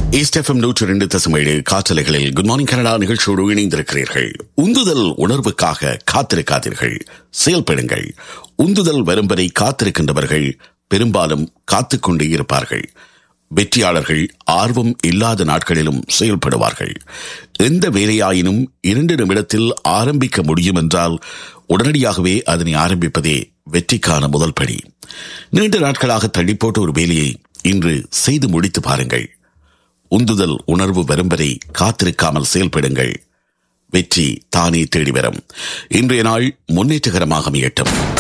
east FM நூற்றி இரண்டு தசமேழு காற்றலைகளில் குட் மார்னிங் கனடா நிகழ்ச்சியோடு இணைந்திருக்கிறீர்கள் உந்துதல் உணர்வுக்காக காத்திருக்காதீர்கள் செயல்படுங்கள் உந்துதல் வரும் வரை காத்திருக்கின்றவர்கள் பெரும்பாலும் காத்துக்கொண்டே இருப்பார்கள் வெற்றியாளர்கள் ஆர்வம் இல்லாத நாட்களிலும் செயல்படுவார்கள் எந்த வேலையாயினும் இரண்டு நிமிடத்தில் ஆரம்பிக்க முடியும் என்றால் உடனடியாகவே அதனை ஆரம்பிப்பதே வெற்றிக்கான முதல் படி நீண்ட நாட்களாக தள்ளிப்போட்ட ஒரு வேலையை இன்று செய்து முடித்து பாருங்கள் உந்துதல் உணர்வு வரும் வரை காத்திருக்காமல் செயல்படுங்கள் வெற்றி தானே தேடி வரும் இன்றைய நாள் முன்னேற்றகரமாக அமையட்டும்